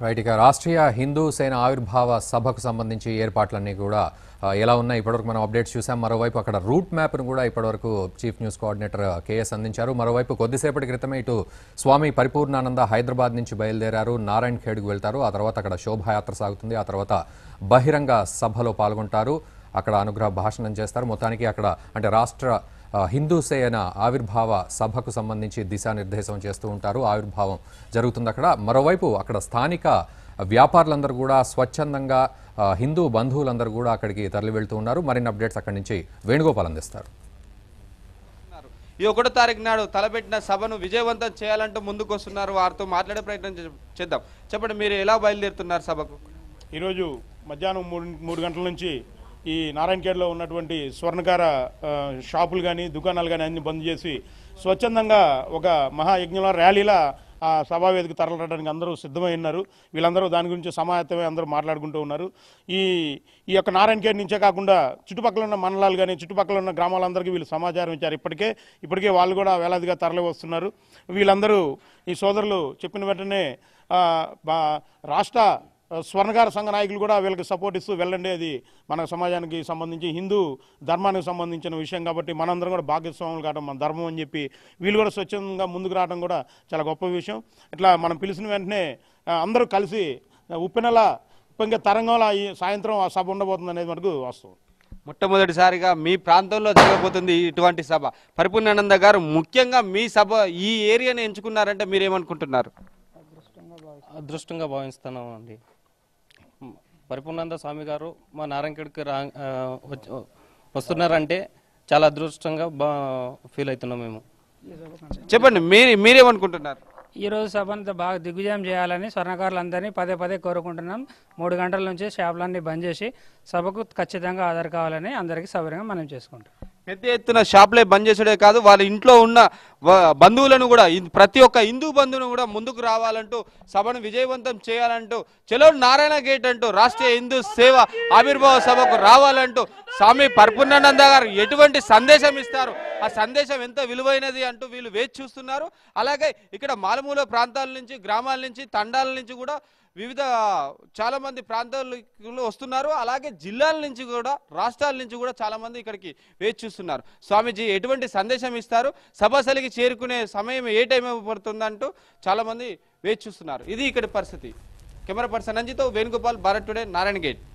right ఇక రాష్ట్రీయ హిందూ సేన ఆవిర్భావ సభకు సంబంధించి ఏర్పాట్లన్నీ కూడా ఆ, ఎలా ఉన్నాయి ఇప్పటివరకు మనం అప్డేట్స్ చూసాం మరోవైపు అక్కడ రూట్ మ్యాప్ను కూడా ఇప్పటివరకు చీఫ్ న్యూస్ కోఆర్డినేటర్ కేఎస్ అందించారు మరోవైపు కొద్దిసేపటి క్రితమే ఇటు స్వామి పరిపూర్ణానంద హైదరాబాద్ నుంచి బయలుదేరారు నారాయణ్ ఖేడ్కు వెళ్తారు ఆ తర్వాత అక్కడ శోభాయాత్ర సాగుతుంది ఆ తర్వాత బహిరంగ సభలో పాల్గొంటారు అక్కడ అనుగ్రహ భాషణం చేస్తారు మొత్తానికి అక్కడ అంటే రాష్ట్ర ఆ, హిందూ సేన ఆవిర్భావ సభకు సంబంధించి దిశానిర్దేశం చేస్తూ ఉంటారు ఆవిర్భావం జరుగుతుంది అక్కడ మరోవైపు అక్కడ స్థానిక వ్యాపారులందరూ కూడా స్వచ్ఛందంగా ఆ, హిందూ బంధువులందరూ కూడా అక్కడికి తరలి వెళ్తూ ఉన్నారు మరిన్ని అప్డేట్స్ అక్కడి నుంచి వేణుగోపాల్ అందిస్తారు ఈ ఒకటో తారీఖు నాడు తలపెట్టిన సభను విజయవంతం చేయాలంటూ ముందుకు వస్తున్నారు వారితో మాట్లాడే ప్రయత్నం చే- చేద్దాం చెప్పండి మీరు ఎలా బయలుదేరుతున్నారు సభకు ఈరోజు మధ్యాహ్నం మూడు మూడు గంటల నుంచి ఈ నారాయణఖేడ్లో ఉన్నటువంటి స్వర్ణకార ఆ, షాపులు కానీ దుకాణాలు కానీ అన్ని బంద్ చేసి స్వచ్ఛందంగా ఒక మహాయజ్ఞంలో ర్యాలీలా ఆ సభావేదిక తరలడానికి అందరూ సిద్ధమై ఉన్నారు వీళ్ళందరూ దాని గురించి సమాయత్తమై అందరూ మాట్లాడుకుంటూ ఉన్నారు ఈ ఈ యొక్క నారాయణఖేడ్ నుంచే కాకుండా చుట్టుపక్కల ఉన్న మండలాలు కానీ చుట్టుపక్కల ఉన్న గ్రామాలందరికీ వీళ్ళు సమాచారం ఇచ్చారు ఇప్పటికే ఇప్పటికే వాళ్ళు కూడా వేలాదిగా తరలి వస్తున్నారు వీళ్ళందరూ ఈ సోదరులు చెప్పిన వెంటనే ఆ, బా- రాష్ట్ర స్వర్ణకార సంఘ నాయకులు కూడా వీళ్ళకి సపోర్ట్ ఇస్తూ వెళ్ళండి అది మన సమాజానికి సంబంధించి హిందూ ధర్మానికి సంబంధించిన విషయం కాబట్టి మనందరం కూడా భాగస్వాములు కావడం మన ధర్మం అని చెప్పి వీళ్ళు కూడా స్వచ్ఛందంగా ముందుకు రావడం కూడా చాలా గొప్ప విషయం ఇట్లా మనం పిలిచిన వెంటనే ఆ, అందరూ కలిసి ఆ, ఉప్పెనెల ఇంకా తరంగంలో ఈ సాయంత్రం ఆ సభ ఉండబోతుంది అనేది మనకు వాస్తవం మొట్టమొదటిసారిగా మీ ప్రాంతంలో జరగబోతుంది ఇటువంటి సభ పరిపూర్ణానంద గారు ముఖ్యంగా మీ సభ ఈ ఏరియాని ఎంచుకున్నారంటే మీరేమనుకుంటున్నారు అదృష్టంగా భావిస్తున్నాం అండి పరిపూర్ణానంద స్వామి గారు మా నారాయణఖేడ్కి రా ఆ, వచ్చి- వస్తున్నారంటే చాలా అదృష్టంగా బా ఫీల్ అవుతున్నాం మేము చెప్పండి మీరు మీరేమనుకుంటున్నారు ఈ రోజు సభను బాగా దిగ్విజయం చేయాలని స్వర్ణకారులందరినీ పదే పదే కోరుకుంటున్నాం మూడు గంటల నుంచి షాపులన్నీ బంద్ చేసి సభకు ఖచ్చితంగా హాజరు కావాలని అందరికీ సౌకర్యంగా మనం చేసుకుంటాం పెద్ద ఎత్తున షాపులే బంద్ చేసుడే కాదు వాళ్ళ ఇంట్లో ఉన్న వ- బంధువులను కూడా ఇన్- ప్రతి ఒక్క హిందూ బంధువును కూడా ముందుకు రావాలంటూ సభను విజయవంతం చేయాలంటూ చలో నారాయణ గేట్ అంటూ రాష్ట్రీయ హిందూ సేవ ఆవిర్భావ సభకు రావాలంటూ స్వామి పరిపూర్ణానంద గారు ఎటువంటి సందేశం ఇస్తారు ఆ సందేశం ఎంత విలువైనది అంటూ వీళ్ళు వేచి చూస్తున్నారు అలాగే ఇక్కడ మారుమూల ప్రాంతాల నుంచి గ్రామాల నుంచి తండాల నుంచి కూడా వివిధ చాలా మంది ప్రాంతాలకు వస్తున్నారు అలాగే జిల్లాల నుంచి కూడా రాష్ట్రాల నుంచి కూడా చాలా మంది ఇక్కడికి వేచి చూస్తున్నారు స్వామీజీ ఎటువంటి సందేశం ఇస్తారు సభాసలికి చేరుకునే సమయం ఏ టైం పడుతుందంటూ చాలా మంది వేచి చూస్తున్నారు ఇది ఇక్కడి పరిస్థితి కెమెరా పర్సన్ అంజితో వేణుగోపాల్ భారత్ టుడే నారాయణ గేట్